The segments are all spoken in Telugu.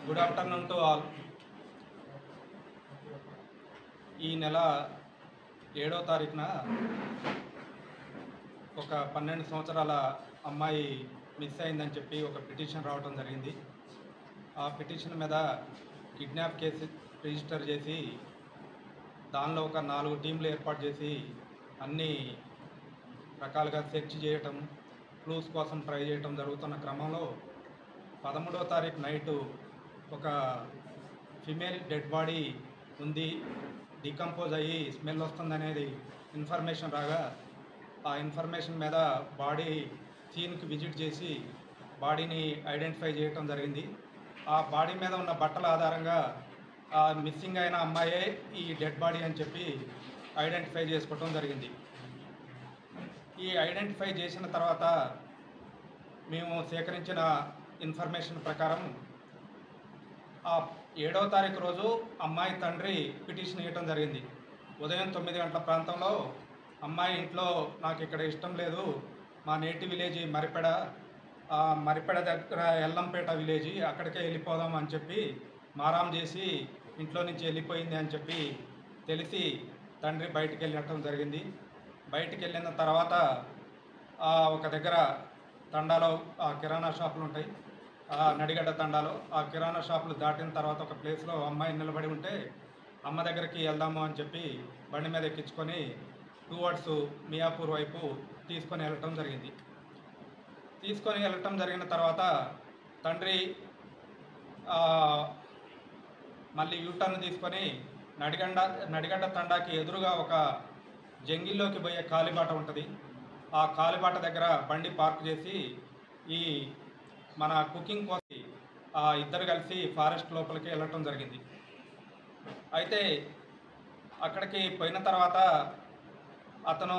గుడ్ ఆఫ్టర్నూన్ టు ఆల్ ఈ నెల ఏడో తారీఖున ఒక పన్నెండు సంవత్సరాల అమ్మాయి మిస్ అయిందని చెప్పి ఒక పిటిషన్ రావడం జరిగింది ఆ పిటిషన్ మీద కిడ్నాప్ కేసు రిజిస్టర్ చేసి దానిలో ఒక నాలుగు టీంలు ఏర్పాటు చేసి అన్ని రకాలుగా సెర్చ్ చేయటం క్లూస్ కోసం ట్రై చేయటం జరుగుతున్న క్రమంలో పదమూడవ తారీఖు నైటు ఒక ఫిమేల్ డెడ్ బాడీ ఉంది డికంపోజ్ అయ్యి స్మెల్ వస్తుందనేది ఇన్ఫర్మేషన్ రాగా ఆ ఇన్ఫర్మేషన్ మీద బాడీ సీన్కి విజిట్ చేసి బాడీని ఐడెంటిఫై చేయటం జరిగింది ఆ బాడీ మీద ఉన్న బట్టల ఆధారంగా ఆ మిస్సింగ్ అయిన అమ్మాయే ఈ డెడ్ బాడీ అని చెప్పి ఐడెంటిఫై చేసుకోవటం జరిగింది ఈ ఐడెంటిఫై చేసిన తర్వాత మేము సేకరించిన ఇన్ఫర్మేషన్ ప్రకారం ఆ ఏడవ తారీఖు రోజు అమ్మాయి తండ్రి పిటిషన్ ఇవ్వటం జరిగింది ఉదయం తొమ్మిది గంటల ప్రాంతంలో అమ్మాయి ఇంట్లో నాకు ఇక్కడ ఇష్టం లేదు మా నేటి విలేజ్ మరిపెడ ఆ మరిపెడ దగ్గర ఎల్లంపేట విలేజ్ అక్కడికే వెళ్ళిపోదాం అని చెప్పి మారాం చేసి ఇంట్లో నుంచి వెళ్ళిపోయింది అని చెప్పి తెలిసి తండ్రి బయటికి వెళ్ళటం జరిగింది బయటికి వెళ్ళిన తర్వాత ఆ ఒక దగ్గర తండాలో ఆ కిరాణా షాపులు ఉంటాయి ఆ నడిగడ్డ తండాలో ఆ కిరాణా షాపులు దాటిన తర్వాత ఒక ప్లేస్లో అమ్మాయి నిలబడి ఉంటే అమ్మ దగ్గరికి వెళ్దాము అని చెప్పి బండి మీద ఎక్కించుకొని టువర్డ్స్ మియాపూర్ వైపు తీసుకొని వెళ్ళటం జరిగింది తీసుకొని వెళ్ళటం జరిగిన తర్వాత తండ్రి ఆ, మళ్ళీ యూటర్న్ తీసుకొని నడిగండ నడిగడ్డ తండాకి ఎదురుగా ఒక జంగిల్లోకి పోయే కాలిబాట ఉంటుంది ఆ కాలిబాట దగ్గర బండి పార్క్ చేసి ఈ మన కుకింగ్ కోసం ఆ ఇద్దరు కలిసి ఫారెస్ట్ లోపలికి వెళ్ళటం జరిగింది అయితే అక్కడికి పోయిన తర్వాత అతను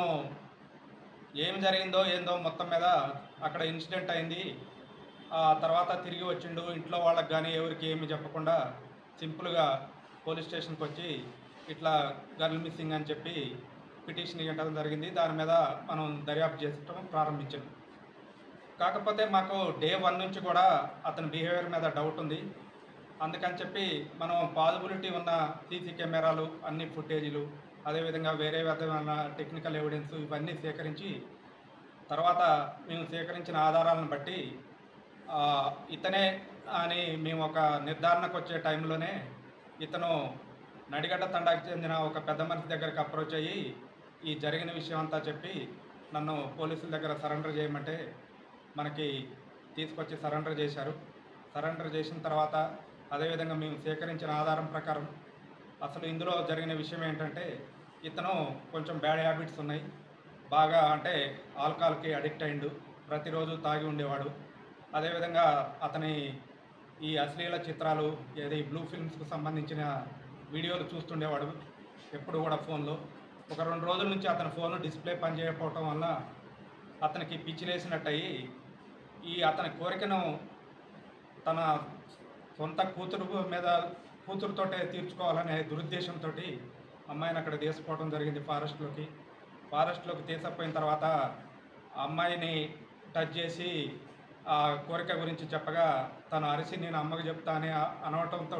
ఏం జరిగిందో ఏందో మొత్తం మీద అక్కడ ఇన్సిడెంట్ అయింది ఆ తర్వాత తిరిగి వచ్చిండు ఇంట్లో వాళ్ళకి కానీ ఎవరికి ఏమి చెప్పకుండా సింపుల్గా పోలీస్ స్టేషన్కి వచ్చి ఇట్లా గర్ల్ మిస్సింగ్ అని చెప్పి పిటిషన్ ఇవ్వడం జరిగింది దాని మీద మనం దర్యాప్తు చేసటం ప్రారంభించాం కాకపోతే మాకు డే వన్ నుంచి కూడా అతని బిహేవియర్ మీద డౌట్ ఉంది అందుకని చెప్పి మనం పాజిబిలిటీ ఉన్న సీసీ కెమెరాలు అన్ని ఫుటేజీలు అదేవిధంగా వేరే విధమైన టెక్నికల్ ఎవిడెన్స్ ఇవన్నీ సేకరించి తర్వాత మేము సేకరించిన ఆధారాలను బట్టి ఆ, ఇతనే అని మేము ఒక నిర్ధారణకు వచ్చే టైంలోనే ఇతను నడిగడ్డ తండాకి చెందిన ఒక పెద్ద మనిషి దగ్గరికి అప్రోచ్ అయ్యి ఈ జరిగిన విషయం అంతా చెప్పి నన్ను పోలీసుల దగ్గర సరెండర్ చేయమంటే మనకి తీసుకొచ్చి సరెండర్ చేశారు సరెండర్ చేసిన తర్వాత అదేవిధంగా మేము సేకరించిన ఆధారం ప్రకారం అసలు ఇందులో జరిగిన విషయం ఏంటంటే ఇతను కొంచెం బ్యాడ్ హ్యాబిట్స్ ఉన్నాయి బాగా అంటే ఆల్కహాల్కి అడిక్ట్ అయిండు ప్రతిరోజు తాగి ఉండేవాడు అదేవిధంగా అతని ఈ అశ్లీల చిత్రాలు ఏది బ్లూ ఫిల్మ్స్కి సంబంధించిన వీడియోలు చూస్తుండేవాడు ఎప్పుడు కూడా ఫోన్లో ఒక రెండు రోజుల నుంచి అతని ఫోన్ డిస్ప్లే పనిచేయకపోవటం వల్ల అతనికి పిచ్చిలేసినట్టయి ఈ అతని కోరికను తన సొంత కూతురు మీద కూతురుతోటే తీర్చుకోవాలనే దురుద్దేశంతో అమ్మాయిని అక్కడ తీసుకోవడం జరిగింది ఫారెస్ట్లోకి ఫారెస్ట్లోకి తీసుకుపోయిన తర్వాత ఆ అమ్మాయిని టచ్ చేసి ఆ కోరిక గురించి చెప్పగా తను అరిసి నేను అమ్మకి చెప్తా అని అనవటంతో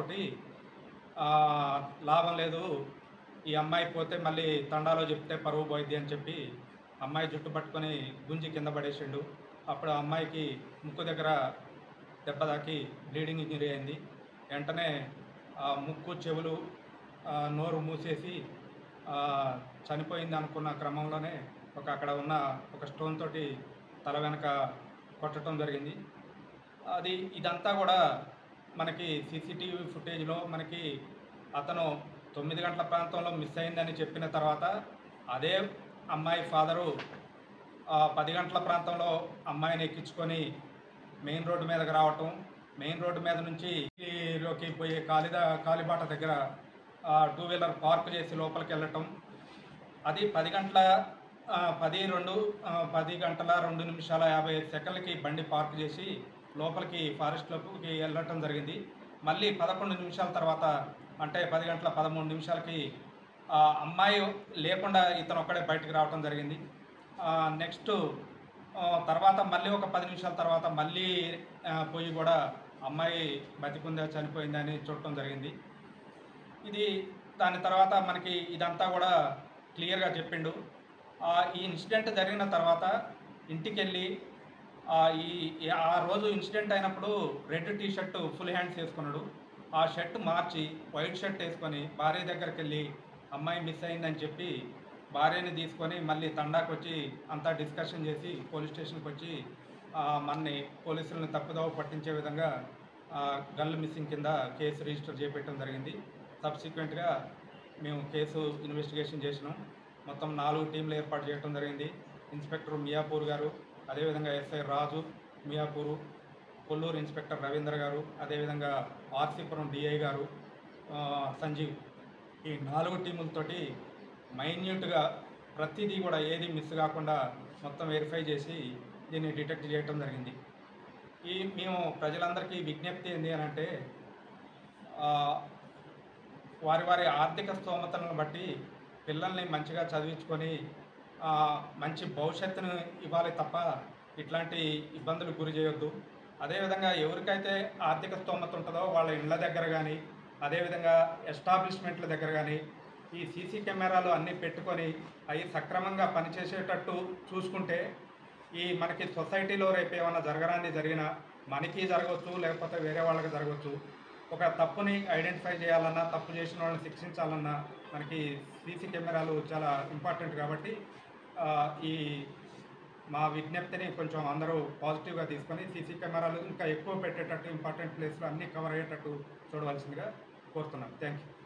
లాభం లేదు ఈ అమ్మాయి పోతే మళ్ళీ తండాలో చెప్తే పరువు పోయిద్ది అని చెప్పి అమ్మాయి జుట్టు పట్టుకొని గుంజి కింద పడేసిండు అప్పుడు ఆ అమ్మాయికి ముక్కు దగ్గర దెబ్బ తాకి బ్లీడింగ్ ఇంజరీ అయింది వెంటనే ఆ ముక్కు చెవులు ఆ నోరు మూసేసి ఆ చనిపోయింది అనుకున్న క్రమంలోనే ఒక అక్కడ ఉన్న ఒక స్టోన్ తోటి తల వెనక కొట్టడం జరిగింది అది ఇదంతా కూడా మనకి సీసీటీవీ ఫుటేజ్లో మనకి అతను తొమ్మిది గంటల ప్రాంతంలో మిస్ అయిందని చెప్పిన తర్వాత అదే అమ్మాయి ఫాదరు ఆ, పది గంటల ప్రాంతంలో అమ్మాయిని ఎక్కించుకొని మెయిన్ రోడ్డు మీదకి రావటం మెయిన్ రోడ్డు మీద నుంచి లోకి పోయే కాలిద కాలిబాట దగ్గర ఆ, టూ వీలర్ పార్క్ చేసి లోపలికి వెళ్ళటం అది పది గంటల ఆ, పది రెండు ఆ, పది గంటల రెండు నిమిషాల యాభై ఐదు సెకండ్లకి బండి పార్క్ చేసి లోపలికి ఫారెస్ట్లోకి వెళ్ళటం జరిగింది మళ్ళీ పదకొండు నిమిషాల తర్వాత అంటే పది గంటల పదమూడు నిమిషాలకి ఆ అమ్మాయి లేకుండా ఇతను ఒక్కడే బయటికి రావటం జరిగింది నెక్స్ట్ తర్వాత మళ్ళీ ఒక పది నిమిషాల తర్వాత మళ్ళీ ఆ, పోయి కూడా అమ్మాయి బతికుందా చనిపోయిందా అని చూడటం జరిగింది ఇది దాని తర్వాత మనకి ఇదంతా కూడా క్లియర్గా చెప్పిండు ఆ, ఈ ఇన్సిడెంట్ జరిగిన తర్వాత ఇంటికి వెళ్ళి ఆ, ఈ ఈ- ఆ రోజు ఇన్సిడెంట్ అయినప్పుడు red T shirt full hands వేసుకున్నాడు ఆ షర్ట్ మార్చి వైట్ షర్ట్ వేసుకొని భార్య దగ్గరికి వెళ్ళి అమ్మాయి మిస్ అయిందని చెప్పి భార్యని తీసుకొని మళ్ళీ తండాకు వచ్చి అంతా డిస్కషన్ చేసి పోలీస్ స్టేషన్కి వచ్చి ఆ, మన్ని పోలీసులను తప్పుదోవ పట్టించే విధంగా ఆ, గర్ల్ మిస్సింగ్ కింద కేసు రిజిస్టర్ చేపెట్టడం జరిగింది సబ్సిక్వెంట్గా మేము కేసు ఇన్వెస్టిగేషన్ చేసినాం మొత్తం నాలుగు టీంలు ఏర్పాటు చేయడం జరిగింది ఇన్స్పెక్టర్ మియాపూర్ గారు అదేవిధంగా ఎస్ఐ రాజు మియాపూరు కొల్లూరు ఇన్స్పెక్టర్ రవీంద్ర గారు అదేవిధంగా ఆర్సీపురం డిఐ గారు ఆ, సంజీవ్ ఈ నాలుగు టీములతోటి మైన్యూట్గా ప్రతిదీ కూడా ఏది మిస్ కాకుండా మొత్తం వెరిఫై చేసి దీన్ని డిటెక్ట్ చేయడం జరిగింది ఈ మేము ప్రజలందరికీ విజ్ఞప్తి ఏంటి అని అంటే ఆ, వారి వారి ఆర్థిక స్తోమతలను బట్టి పిల్లల్ని మంచిగా చదివించుకొని ఆ, మంచి భవిష్యత్తును ఇవ్వాలి తప్ప ఇట్లాంటి ఇబ్బందులు గురి చేయొద్దు అదేవిధంగా ఎవరికైతే ఆర్థిక స్తోమత ఉంటుందో వాళ్ళ ఇళ్ళ దగ్గర కానీ అదేవిధంగా ఎస్టాబ్లిష్మెంట్ల దగ్గర కానీ ఈ సీసీ కెమెరాలు అన్నీ పెట్టుకొని అవి సక్రమంగా పనిచేసేటట్టు చూసుకుంటే ఈ మనకి సొసైటీలో రేపు ఏమైనా జరగరాంది జరిగినా మనకి జరగవచ్చు లేకపోతే వేరే వాళ్ళకి జరగవచ్చు ఒక తప్పుని ఐడెంటిఫై చేయాలన్నా తప్పు చేసిన వాళ్ళని శిక్షించాలన్నా మనకి సీసీ కెమెరాలు చాలా ఇంపార్టెంట్ కాబట్టి ఆ, ఈ మా విజ్ఞప్తిని కొంచెం అందరూ పాజిటివ్గా తీసుకొని సీసీ కెమెరాలు ఇంకా ఎక్కువ పెట్టేటట్టు ఇంపార్టెంట్ ప్లేస్లో అన్నీ కవర్ అయ్యేటట్టు చూడవలసిందిగా కోరుతున్నాను థ్యాంక్ యూ